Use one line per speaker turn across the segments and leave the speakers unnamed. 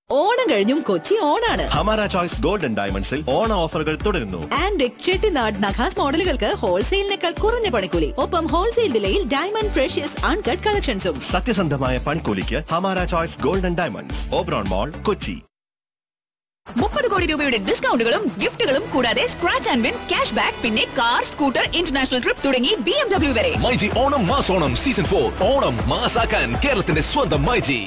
ഓണം കഴിഞ്ഞും കൊച്ചി ഓണാണ്
ഹമാര ചോയ്സ് ഗോൾഡൻ ഡയമണ്ട്സിൽ ഓണ ഓഫറുകൾ തുടരുന്നു
ആൻഡ് ചെട്ടിനാട് നഖാസ് മോഡലുകൾക്ക് ഹോൾസെയിലിനേക്കാൾ കുറഞ്ഞ പണിക്കൂലി ഒപ്പം ഹോൾസെയിൽ വിലയിൽ ഡയമണ്ട് ഫ്രഷ്യസ് അൺകട്ട് കളക്ഷൻസും
സത്യസന്ധമായ പണിക്കൂലിക്ക് ഹമാര choice golden diamonds Oberon Mall Kochi
മുപ്പത് കോടി രൂപയുടെ ഡിസ്കൗണ്ടുകളും ഗിഫ്റ്റുകളും കൂടാതെ scratch and win cash back പിന്നെ കാർ സ്കൂട്ടർ ഇന്റർനാഷണൽ ട്രിപ്പ് തുടങ്ങി ബി എം ഡബ്ല്യു വരെ
മൈജി ഓണം മാസോണം സീസൺ ഫോർ ഓണം മാസാക്കാൻ കേരളത്തിന്റെ സ്വന്തം മൈജി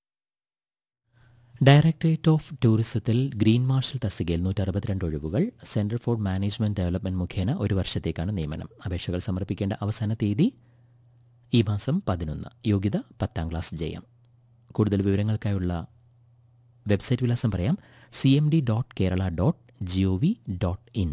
ഡയറക്ടറേറ്റ് ഓഫ് ടൂറിസത്തിൽ ഗ്രീൻ മാർഷൽ തസ്തികയിൽ നൂറ്റി അറുപത്തിരണ്ട് ഒഴിവുകൾ സെൻട്രൽ ഫോർ മാനേജ്മെന്റ് ഡെവലപ്മെന്റ് മുഖേന ഒരു വർഷത്തേക്കാണ് നിയമനം അപേക്ഷകൾ സമർപ്പിക്കേണ്ട അവസാന തീയതി ഈ മാസം പതിനൊന്ന് യോഗ്യത പത്താം ക്ലാസ് ജയം കൂടുതൽ വിവരങ്ങൾക്കായുള്ള വെബ്സൈറ്റ് വിലാസം പറയാം C M D dot Kerala dot G O V dot in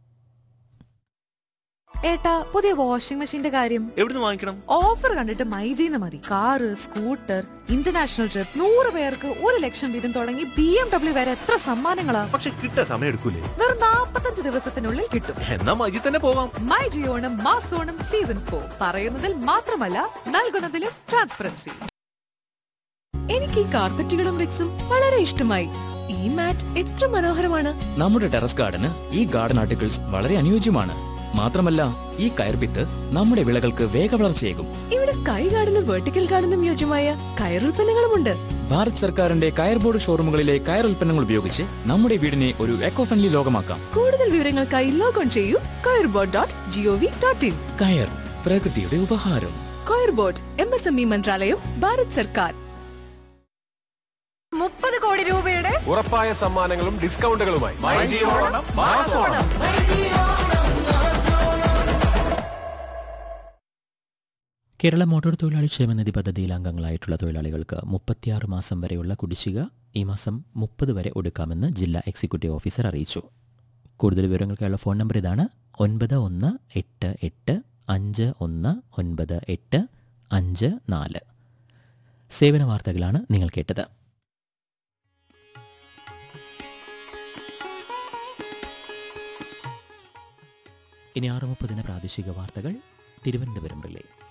ഏട്ടാ പുതിയ വാഷിംഗ് മെഷീന്റെ കാര്യം
എവിടുന്ന് വാങ്ങിക്കണം
ഓഫർ കണ്ടിട്ട് മൈജീന്ന് മതി കാറ് സ്കൂട്ടർ ഇന്റർനാഷണൽ ട്രിപ്പ് നൂറ് പേർക്ക് ഒരു ലക്ഷം വീതം തുടങ്ങി ബി എം ഡബ്ല്യു വരെ എത്ര സമ്മാനങ്ങളാ
പക്ഷെ കിട്ടാൻ സമയം എടുക്കൂലേ
വെറും നാപ്പത്തഞ്ച് ദിവസത്തിനുള്ളിൽ കിട്ടും
എന്നാ മൈജി തന്നെ പോവാം
മൈ ജിയോണം മാസോണം സീസൺ ഫോർ പറയുന്നതിൽ മാത്രമല്ല നൽകുന്നതിലും ട്രാൻസ്പെറൻസി
എനിക്ക് ഈ കാർപ്പറ്റുകളും റിക്സും വളരെ ഇഷ്ടമായി ഈ മാറ്റ് എത്ര മനോഹരമാണ്
നമ്മുടെ ടെറസ് ഗാർഡന് ഈ ഗാർഡൻ ആർട്ടിക്കിൾസ് വളരെ അനുയോജ്യമാണ് മാത്രമല്ല ഈ കയർഭിത്ത് നമ്മുടെ വിളകൾക്ക് വേഗവളർച്ചയേകും
ഇവിടെ സ്കൈ ഗാർഡനും വെർട്ടിക്കൽ ഗാർഡനും യോജ്യമായ കയറുൽപ്പന്നങ്ങളുമുണ്ട്
ഭാരത് സർക്കാരിന്റെ കയർ ബോർഡ് ഷോറൂമുകളിലെ കയർ ഉൽപ്പന്നങ്ങൾ ഉപയോഗിച്ച് നമ്മുടെ വീടിനെ ഒരു എക്കോ ഫ്രണ്ട്ലി ലോകമാക്കാം
കൂടുതൽ വിവരങ്ങൾക്കായി ലോഗോൺ ചെയ്യൂ coirboard dot G O V dot in
കയർ പ്രകൃതിയുടെ ഉപഹാരം
coirboard M S M E മന്ത്രാലയം ഭാരത് സർക്കാർ
മുപ്പത് കോടി രൂപയുടെ
ഉറപ്പായ സമ്മാനങ്ങളും ഡിസ്കൗണ്ടുകളുമായി
കേരള മോട്ടോർ തൊഴിലാളി ക്ഷേമനിധി പദ്ധതിയിൽ അംഗങ്ങളായിട്ടുള്ള തൊഴിലാളികൾക്ക് മുപ്പത്തിയാറ് മാസം വരെയുള്ള കുടിശ്ശിക ഈ മാസം മുപ്പത് വരെ ഒടുക്കാമെന്ന് ജില്ലാ എക്സിക്യൂട്ടീവ് ഓഫീസർ അറിയിച്ചു കൂടുതൽ വിവരങ്ങൾക്കായുള്ള ഫോൺ നമ്പർ ഇതാണ് ഒൻപത് ഒന്ന് എട്ട് എട്ട് അഞ്ച് ഒന്ന് ഒൻപത് എട്ട് അഞ്ച് നാല് സേവന വാർത്തകളാണ് നിങ്ങൾ കേട്ടത് ഇനി ആറ് മുപ്പതിന് പ്രാദേശിക വാർത്തകൾ തിരുവനന്തപുരം റിലേ